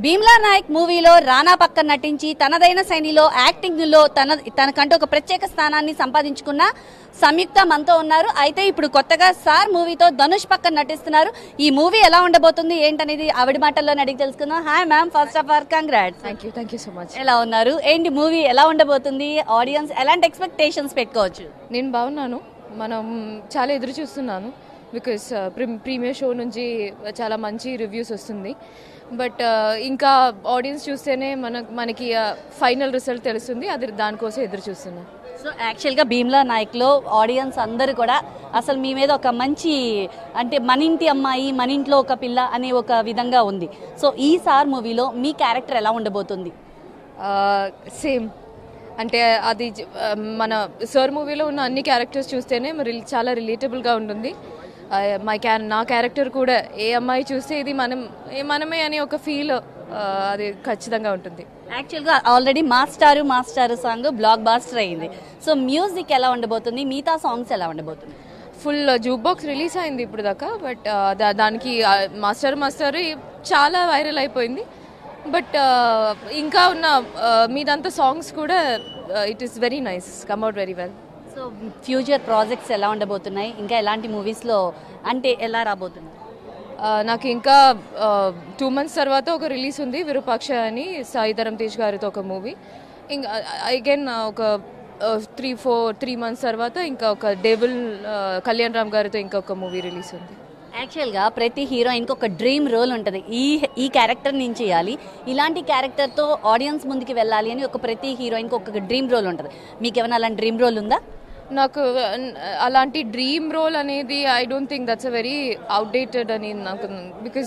భీమ్లా నాయక్ మూవీలో రానా పక్కన నటించి తనదైన శైలిలో యాక్టింగ్ లో తన తనకంటూ ఒక ప్రత్యేక స్థానాన్ని సంపాదించుకున్న సంయుక్త మనతో ఉన్నారు అయితే ఇప్పుడు కొత్తగా సార్ మూవీతో ధనుష్ పక్కన నటిస్తున్నారు ఈ మూవీ ఎలా ఉండబోతుంది ఏంటనేది ఆవిడ మాటల్లోనే అడిగి తెలుసుకుందాం hi ma'am first of all congrats thank you thank you so much ఎలా ఉన్నారు ఏంటి మూవీ ఎలా ఉండబోతుంది ఆడియన్స్ ఎలాంటి ఎక్స్పెక్టేషన్స్ పెట్టుకోవచ్చు నేను బాగున్నాను మనం చాలా ఎదురు చూస్తున్నాను బికాస్ ప్రీమియర్ షో నుంచి చాలా మంచి రివ్యూస్ వస్తుంది బట్ ఇంకా ఆడియన్స్ చూస్తేనే మన మనకి ఫైనల్ రిజల్ట్ తెలుస్తుంది అది దానికోసం ఎదురు చూస్తున్నాను సో యాక్చువల్గా భీమ్లా నాయక్లో ఆడియన్స్ అందరూ కూడా అసలు మీ మీద ఒక మంచి అంటే మన ఇంటి అమ్మాయి మన ఇంట్లో ఒక పిల్ల అనే ఒక విధంగా ఉంది సో ఈ సార్ మూవీలో మీ క్యారెక్టర్ ఎలా ఉండబోతుంది సేమ్ అంటే అది జ- ఆ, మన సర్ మూవీలో ఉన్న అన్ని క్యారెక్టర్స్ చూస్తేనే మరి చాలా రిలేటబుల్గా ఉంటుంది మై క్యా నా క్యారెక్టర్ కూడా ఏ అమ్మాయి చూస్తే ఇది మనం ఏ మనమే అనే ఒక ఫీల్ అది ఖచ్చితంగా ఉంటుంది యాక్చువల్గా already Mastaru Mastaru song blockbuster అయింది సో మ్యూజిక్ ఎలా ఉండబోతుంది మిగతా సాంగ్స్ ఎలా ఉండబోతుంది ఫుల్ జూక్ బాక్స్ రిలీజ్ అయింది ఇప్పుడు దాకా బట్ దానికి ఆ, మాస్టర్ మాస్టర్ చాలా వైరల్ అయిపోయింది బట్ ఇంకా ఉన్న ఆ, మీదంతా సాంగ్స్ కూడా it is very nice come out very well so future projects ఎలా ఉండబోతున్నాయి ఇంకా ఎలాంటి మూవీస్లో అంటే ఎలా రాబోతుంది నాకు ఇంకా టూ మంత్స్ తర్వాత ఒక రిలీజ్ ఉంది విరూపాక్ష అని సాయిధరం తేజ్ గారితో ఒక మూవీ ఇంకా అగైన్ ఒక త్రీ ఫోర్ త్రీ మంత్స్ తర్వాత ఇంకా ఒక డేబుల్ కళ్యాణ్ రామ్ గారితో ఇంకొక మూవీ రిలీజ్ ఉంది యాక్చువల్గా ప్రతి హీరోయిన్కి ఒక డ్రీమ్ రోల్ ఉంటుంది ఈ ఈ క్యారెక్టర్ నేను చేయాలి ఇలాంటి క్యారెక్టర్తో ఆడియన్స్ ముందుకు వెళ్ళాలి అని ఒక ప్రతి హీరోయిన్కి ఒక డ్రీమ్ రోల్ ఉంటుంది మీకు ఏమైనా అలాంటి డ్రీమ్ రోల్ ఉందా నాకు uh, అలాంటి డ్రీమ్ రోల్ అనేది I don't think that's a very outdated అని నాకు because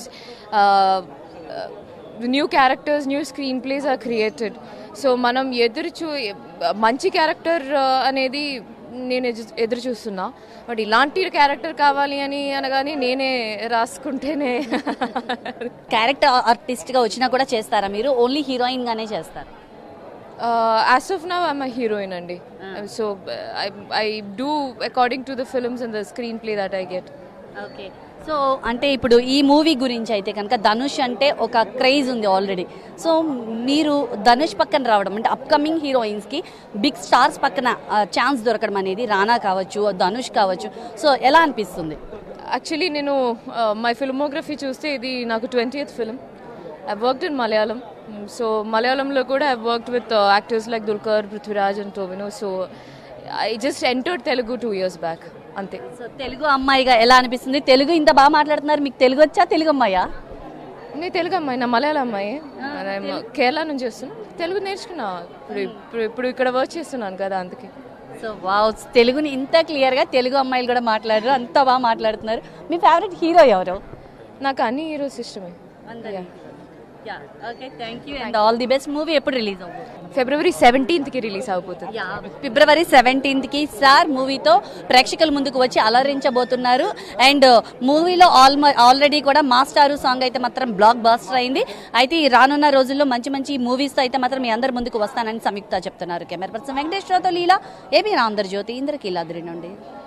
new characters new screenplays are created so మనం ఎదురు చూ మంచి క్యారెక్టర్ అనేది నేను ఎదు- ఎదురు చూస్తున్నా బట్ ఇలాంటి క్యారెక్టర్ కావాలి అని అనగానే నేనే రాసుకుంటేనే క్యారెక్టర్ ఆర్టిస్ట్గా వచ్చినా కూడా చేస్తారా మీరు ఓన్లీ హీరోయిన్గానే చేస్తారు as of now I'm a heroine అండి so I do according to the films and the screenplay that I get okay so అంటే ఇప్పుడు ఈ మూవీ గురించి అయితే కనుక ధనుష్ అంటే ఒక క్రేజ్ ఉంది ఆల్రెడీ సో మీరు ధనుష్ పక్కన రావడం అంటే అప్కమింగ్ హీరోయిన్స్కి బిగ్ స్టార్స్ పక్కన ఛాన్స్ దొరకడం అనేది రానా కావచ్చు ధనుష్ కావచ్చు సో ఎలా అనిపిస్తుంది యాక్చువల్లీ నేను మై ఫిల్మోగ్రఫీ చూస్తే ఇది నాకు twentieth film I worked in Malayalam so మలయాళంలో కూడా I worked with actors like Dulquer Prithviraj and Tovino so I just entered Telugu two years back అంతే సో తెలుగు అమ్మాయిగా ఎలా అనిపిస్తుంది తెలుగు ఇంత బాగా మాట్లాడుతున్నారు మీకు తెలుగు వచ్చా తెలుగు అమ్మాయా నేను తెలుగు అమ్మాయి నా మలయాళం అమ్మాయి I'm కేరళ నుంచి వస్తున్నా తెలుగు నేర్చుకున్నా ఇప్పుడు ఇప్పుడు ఇప్పుడు ఇక్కడ వర్క్ చేస్తున్నాను కదా అందుకే సో వావ్ తెలుగుని ఇంత క్లియర్గా తెలుగు అమ్మాయిలు కూడా మాట్లాడారు అంత బాగా మాట్లాడుతున్నారు మీ ఫేవరెట్ హీరో ఎవరు నాకు అన్ని హీరోస్ ఇష్టమే okay thank you and all the best movie ఎప్పుడు రిలీజ్ అవుతుంది ఫిబ్రవరి సెవెంటీన్త్కి రిలీజ్ అవబోతుంది ఫిబ్రవరి సెవెంటీన్త్ కి సార్ మూవీతో ప్రేక్షకుల ముందుకు వచ్చి అలరించబోతున్నారు అండ్ మూవీలో ఆల్ ఆల్రెడీ కూడా మాస్టారు సాంగ్ అయితే మాత్రం బ్లాక్ బాస్టర్ అయింది అయితే ఈ రానున్న రోజుల్లో మంచి మంచి మూవీస్ తో అయితే మాత్రం మీ అందరి ముందుకు వస్తానని సంయుక్త చెప్తున్నారు కెమెరా పర్సన్ వెంకటేశ్వరతో లీలా ఏబీ రాందర్ జ్యోతి ఇంద్రకీలాద్రి నుండి